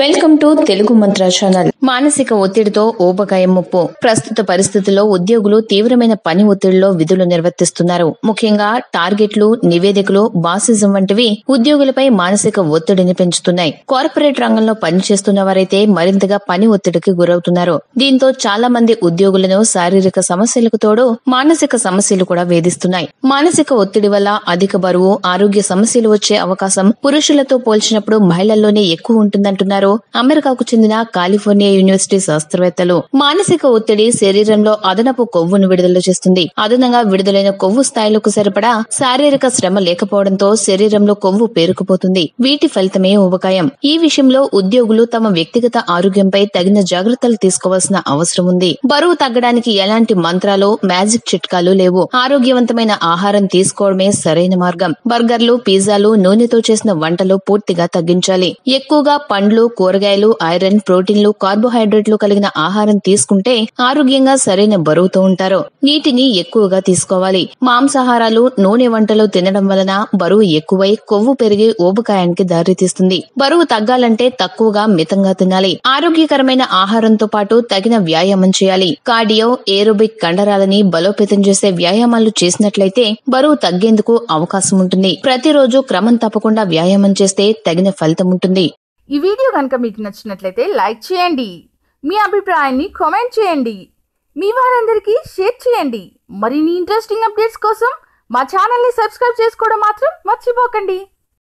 welcome to Telugu మంత్ర channel మానసిక ఒత్తిడితో ఊబకాయం ముప్పు ప్రస్తుత పరిస్థితుల్లో ఉద్యోగులు తీవ్రమైన పని ఒత్తిడిలో విధులు నిర్వర్తిస్తున్నారు ముఖ్యంగా టార్గెట్లు నివేదికలు బాసిజం వంటివి ఉద్యోగులపై మానసిక ఒత్తిడిని పెంచుతున్నాయి కార్పొరేట్ రంగంలో పనిచేస్తున్న వారైతే మరింతగా పని ఒత్తిడికి గురవుతున్నారు దీంతో చాలా మంది ఉద్యోగులను శారీరక సమస్యలకు తోడు మానసిక సమస్యలు కూడా వేధిస్తున్నాయి మానసిక ఒత్తిడి వల్ల అధిక బరువు ఆరోగ్య సమస్యలు వచ్చే అవకాశం పురుషులతో పోల్చినప్పుడు మహిళల్లోనే ఎక్కువ ఉంటుందంటున్నారు అమెరికాకు చెందిన కాలిఫోర్నియా యూనివర్సిటీ శాస్త్రవేత్తలు మానసిక ఒత్తిడి శరీరంలో అదనపు కొవ్వును విడుదల చేస్తుంది అదనంగా విడుదలైన కొవ్వు స్థాయిలకు సరిపడా శారీరక శ్రమ లేకపోవడంతో శరీరంలో కొవ్వు పేరుకుపోతుంది వీటి ఫలితమే ఊబకాయం ఈ విషయంలో ఉద్యోగులు తమ వ్యక్తిగత ఆరోగ్యంపై తగిన జాగ్రత్తలు తీసుకోవాల్సిన అవసరం ఉంది బరువు తగ్గడానికి ఎలాంటి మంత్రాలు మ్యాజిక్ చిట్కాలు లేవు ఆరోగ్యవంతమైన ఆహారం తీసుకోవడమే సరైన మార్గం బర్గర్లు పిజ్జాలు నూనెతో చేసిన వంటలు పూర్తిగా తగ్గించాలి ఎక్కువగా పండ్లు కూరగాయలు ఐరన్ ప్రోటీన్లు కార్బోహైడ్రేట్లు కలిగిన ఆహారం తీసుకుంటే ఆరోగ్యంగా సరైన బరువుతో ఉంటారు నీటిని ఎక్కువగా తీసుకోవాలి మాంసాహారాలు నూనె వంటలు తినడం వలన బరువు ఎక్కువై కొవ్వు పెరిగి ఊబకాయానికి దారితీస్తుంది బరువు తగ్గాలంటే తక్కువగా మితంగా తినాలి ఆరోగ్యకరమైన ఆహారంతో పాటు తగిన వ్యాయామం చేయాలి కార్డియో ఏరోబిక్ కండరాలని బలోపేతం చేసే వ్యాయామాలు చేసినట్లయితే బరువు తగ్గేందుకు అవకాశం ఉంటుంది ప్రతిరోజు క్రమం తప్పకుండా వ్యాయామం చేస్తే తగిన ఫలితం ఉంటుంది ఈ వీడియో కనుక మీకు నచ్చినట్లయితే లైక్ చేయండి మీ అభిప్రాయాన్ని కామెంట్ చేయండి మీ వారందరికీ షేర్ చేయండి మరిన్ని ఇంట్రెస్టింగ్ అప్డేట్స్ కోసం మా ఛానల్ని సబ్స్క్రైబ్ చేసుకోవడం మాత్రం మర్చిపోకండి